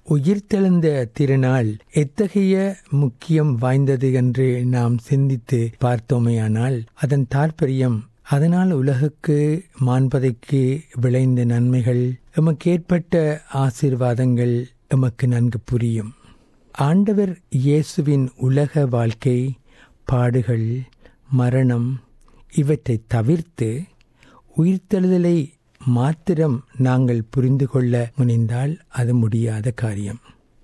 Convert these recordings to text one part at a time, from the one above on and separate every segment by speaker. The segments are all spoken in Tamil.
Speaker 1: உயிர்த்தெழுந்த திருநாள் எத்தகைய முக்கியம் வாய்ந்தது என்று நாம் சிந்தித்து பார்த்தோமேயானால் அதன் தாற்பயம் அதனால் உலகுக்கு மாண்பதைக்கு விளைந்த நன்மைகள் எமக்கு ஏற்பட்ட ஆசீர்வாதங்கள் எமக்கு நன்கு புரியும் ஆண்டவர் இயேசுவின் உலக வாழ்க்கை பாடுகள் மரணம் இவற்றை தவிர்த்து உயிர்த்தெழுதலை மாத்திரம் நாங்கள் புரிந்து கொள்ள முனைந்தால் அது முடியாத காரியம்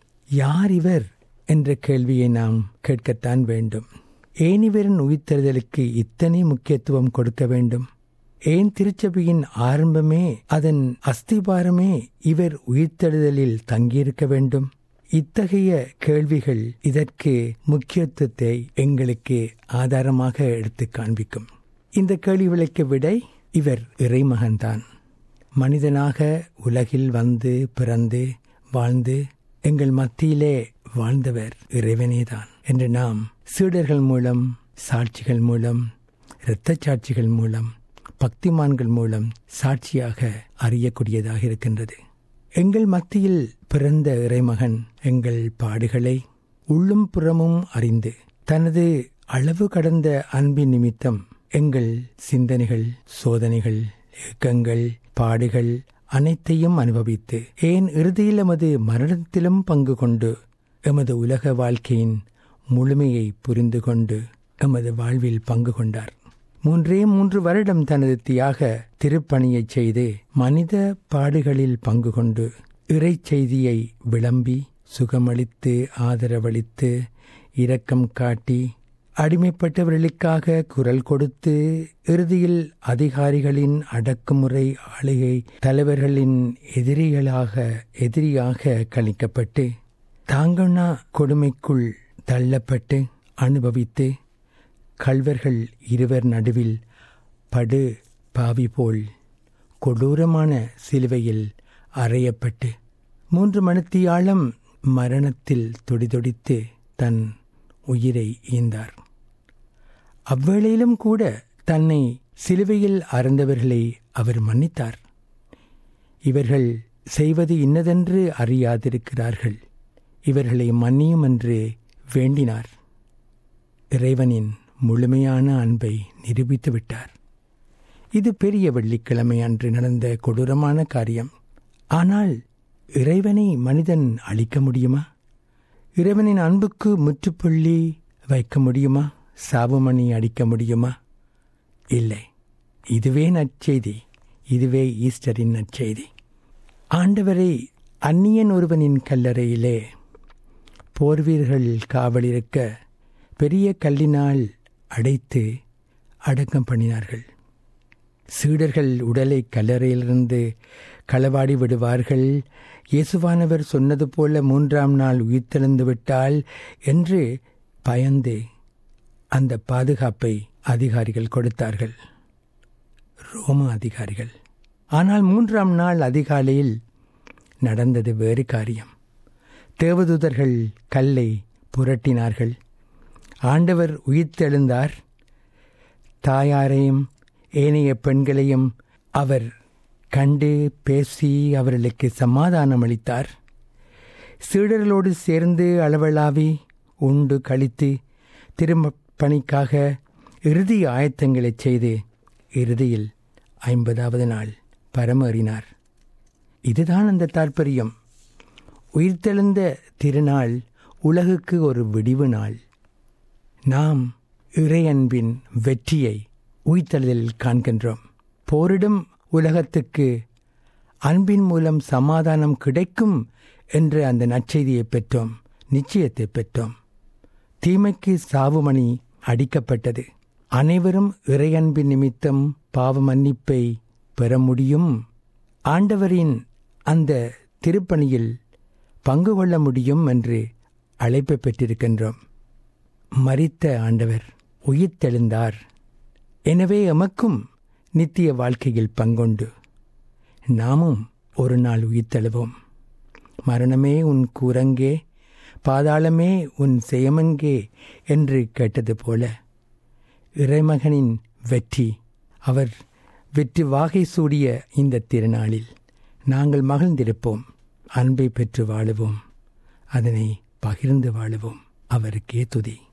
Speaker 1: யார் இவர் என்ற கேள்வியை நாம் கேட்கத்தான் வேண்டும் ஏன் இவரின் உயிர்த்தெழுதலுக்கு இத்தனை முக்கியத்துவம் கொடுக்க வேண்டும் ஏன் திருச்சபையின் ஆரம்பமே அதன் அஸ்திபாரமே இவர் உயிர்த்தெழுதலில் தங்கியிருக்க வேண்டும் இத்தகைய கேள்விகள் இதற்கு முக்கியத்துவத்தை எங்களுக்கு ஆதாரமாக எடுத்து காண்பிக்கும் இந்த கேள்விகளுக்கு விடை இவர் இறைமகன்தான் மனிதனாக உலகில் வந்து பிறந்து வாழ்ந்து எங்கள் மத்தியிலே வாழ்ந்தவர் இறைவனேதான் என்று நாம் சீடர்கள் மூலம் சாட்சிகள் மூலம் இரத்த சாட்சிகள் மூலம் பக்திமான்கள் மூலம் சாட்சியாக அறியக்கூடியதாக இருக்கின்றது எங்கள் மத்தியில் பிறந்த இறைமகன் எங்கள் பாடுகளை உள்ளும் புறமும் அறிந்து தனது அளவு கடந்த அன்பின் நிமித்தம் எங்கள் சிந்தனைகள் சோதனைகள் இயக்கங்கள் பாடுகள் அனைத்தையும் அனுபவித்து ஏன் இறுதியில் எமது மரணத்திலும் பங்கு கொண்டு எமது உலக வாழ்க்கையின் முழுமையை புரிந்து கொண்டு எமது வாழ்வில் பங்கு கொண்டார் மூன்றே மூன்று வருடம் தனது தியாக திருப்பணியைச் செய்து மனித பாடுகளில் பங்கு கொண்டு இறை செய்தியை விளம்பி சுகமளித்து ஆதரவளித்து இரக்கம் காட்டி அடிமைப்பட்டவர்களுக்காக குரல் கொடுத்து இறுதியில் அதிகாரிகளின் அடக்குமுறை ஆளுகை தலைவர்களின் எதிரிகளாக எதிரியாக கணிக்கப்பட்டு தாங்கண்ணா கொடுமைக்குள் தள்ளப்பட்டு அனுபவித்து கள்வர்கள் இருவர் நடுவில் படு பாவி போல் கொடூரமான சிலுவையில் அறையப்பட்டு மூன்று மணித்தியாலம் மரணத்தில் துடிதுடித்து தன் உயிரை ஈந்தார் அவ்வேளையிலும் கூட தன்னை சிலுவையில் அறந்தவர்களை அவர் மன்னித்தார் இவர்கள் செய்வது இன்னதென்று அறியாதிருக்கிறார்கள் இவர்களை மன்னியும் என்று வேண்டினார் இறைவனின் முழுமையான அன்பை நிரூபித்து விட்டார் இது பெரிய வெள்ளிக்கிழமை அன்று நடந்த கொடூரமான காரியம் ஆனால் இறைவனை மனிதன் அழிக்க முடியுமா இறைவனின் அன்புக்கு முற்றுப்புள்ளி வைக்க முடியுமா சாவுமணி அடிக்க முடியுமா இல்லை இதுவே நற்செய்தி இதுவே ஈஸ்டரின் நற்செய்தி ஆண்டவரை அந்நியன் ஒருவனின் கல்லறையிலே போர்வீரர்கள் காவலிருக்க பெரிய கல்லினால் அடைத்து அடக்கம் பண்ணினார்கள் சீடர்கள் உடலை கல்லறையிலிருந்து களவாடி விடுவார்கள் இயேசுவானவர் சொன்னது போல மூன்றாம் நாள் உயிர்த்தெழுந்து விட்டால் என்று பயந்து அந்த பாதுகாப்பை அதிகாரிகள் கொடுத்தார்கள் ரோம அதிகாரிகள் ஆனால் மூன்றாம் நாள் அதிகாலையில் நடந்தது வேறு காரியம் தேவதூதர்கள் கல்லை புரட்டினார்கள் ஆண்டவர் உயிர்த்தெழுந்தார் தாயாரையும் ஏனைய பெண்களையும் அவர் கண்டு பேசி அவர்களுக்கு சமாதானம் அளித்தார் சீடர்களோடு சேர்ந்து அளவலாவி உண்டு கழித்து திரும்ப பணிக்காக இறுதி ஆயத்தங்களை செய்து இறுதியில் ஐம்பதாவது நாள் பரமேறினார் இதுதான் அந்த தாற்பயம் உயிர்த்தெழுந்த திருநாள் உலகுக்கு ஒரு விடிவு நாள் நாம் இறையன்பின் வெற்றியை உயிர்த்தெழுதலில் காண்கின்றோம் போரிடும் உலகத்துக்கு அன்பின் மூலம் சமாதானம் கிடைக்கும் என்ற அந்த நற்செய்தியை பெற்றோம் நிச்சயத்தை பெற்றோம் தீமைக்கு சாவுமணி அடிக்கப்பட்டது அனைவரும் இறையன்பின் நிமித்தம் பாவ மன்னிப்பை பெற முடியும் ஆண்டவரின் அந்த திருப்பணியில் பங்கு கொள்ள முடியும் என்று அழைப்பு பெற்றிருக்கின்றோம் மறித்த ஆண்டவர் உயிர்த்தெழுந்தார் எனவே எமக்கும் நித்திய வாழ்க்கையில் பங்கொண்டு நாமும் ஒரு நாள் உயிர்த்தெழுவோம் மரணமே உன் கூரங்கே பாதாளமே உன் செயமங்கே என்று கேட்டது போல இறைமகனின் வெற்றி அவர் வெற்றி வாகை சூடிய இந்த திருநாளில் நாங்கள் மகிழ்ந்திருப்போம் அன்பை பெற்று வாழுவோம் அதனை பகிர்ந்து வாழுவோம் அவருக்கே துதி